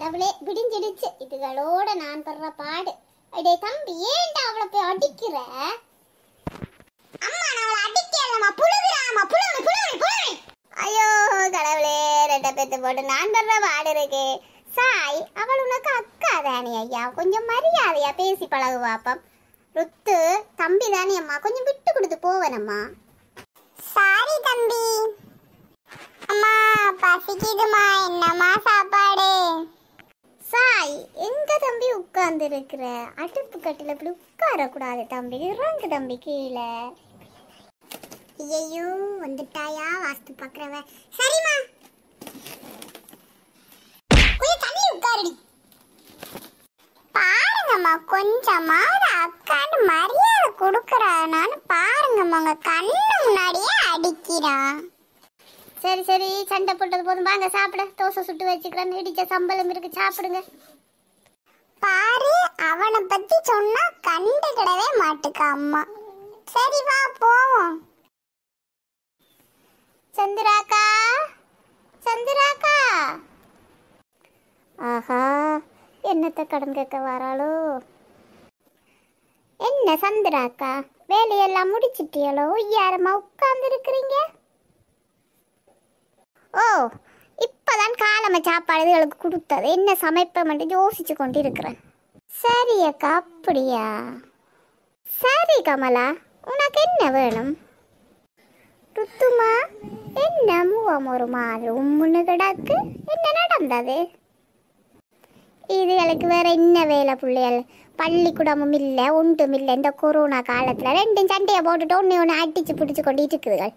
கடவுளே விடிஞ்சிடுச்சு இதுகளோட நான் படுற பாடு அடே தம்பி ஏன்டா அவளை போய் அடிக்கிற அம்மா நான் அவளை அடிக்கலம்மா புழுகுறாமா புழுகு புழுகு புழுகு ஐயோ கடவுளே ரெட்ட பெத்து போட்டு நான் படுற பாடு இருக்கு சாய் அவள் உனக்கு அக்கா தானே ஐயா கொஞ்சம் மரியாதையா பேசி பழகுவாப்பம் ருத்து தம்பி தானே அம்மா கொஞ்சம் விட்டு கொடுத்து போவனம்மா சாரி தம்பி அம்மா பசிக்குதுமா என்னம்மா சாப்பாடு சாய் எங்க தம்பி உட்கார்ந்து இருக்கிற அடுப்பு கட்டில இப்படி உட்கார கூடாது தம்பி இறங்கு தம்பி கீழே ஐயோ வந்துட்டாயா வாஸ்து பாக்குறவ சரிம்மா கொஞ்சம் தள்ளி உட்காருடி பாருங்கம்மா கொஞ்சமாவது அக்கான்னு மரியாதை கொடுக்குறானான்னு பாருங்கம்மா உங்க கண்ணு முன்னாடியே அடிக்கிறான் சரி சரி சண்டை போட்டது போதும் வாங்க சாப்பிட தோசை சுட்டு வச்சுக்கிறேன் இடிச்ச சம்பளம் இருக்கு சாப்பிடுங்க பாரு அவனை பத்தி சொன்னா கண்டுக்கிடவே மாட்டுக்க அம்மா சரி வா போவோம் சந்திராக்கா சந்திராக்கா ஆஹா என்னத்தை கடன் கேட்க வராளோ என்ன சந்திராக்கா வேலையெல்லாம் முடிச்சிட்டியளோ யாரம்மா உட்கார்ந்து இருக்கிறீங்க ஓ இப்பதான் காலம சாப்பாடு இதுகளுக்கு கொடுத்தது என்ன சமைப்பேன் யோசிச்சு கொண்டு இருக்கிறேன் சரி அக்கா அப்படியா சரி கமலா உனக்கு என்ன வேணும் ருத்துமா என்ன முகம் ஒரு மாதிரி உம்முன்னு கிடக்கு என்ன நடந்தது இதுகளுக்கு வேற என்ன வேலை பிள்ளைகள் பள்ளிக்கூடமும் இல்லை ஒன்றும் இல்லை இந்த கொரோனா காலத்தில் ரெண்டும் சண்டையை போட்டுட்டு ஒன்று ஒன்று அடிச்சு பிடிச்சு கொண்டு இருக்குதுகள்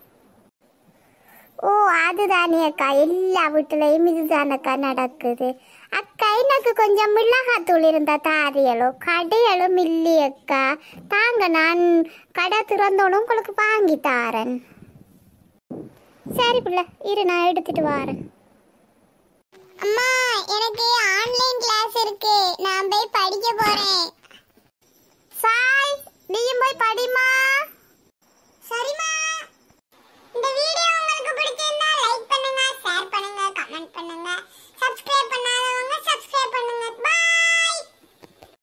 ஓ அதுதானே அக்கா எல்லா வீட்டுலையும் இதுதானக்கா நடக்குது அக்கா எனக்கு கொஞ்சம் மிளகாத்தூள் இருந்தா தாரியலோ கடையலும் இல்லையக்கா தாங்க நான் கடை திறந்தோன்னு உங்களுக்கு வாங்கி தாரேன் சரி பிள்ளை இரு நான் எடுத்துட்டு வரேன் அம்மா எனக்கு ஆன்லைன் கிளாஸ் இருக்கு நான் போய் படிக்க போறேன் சாய் நீயும் போய் படிமா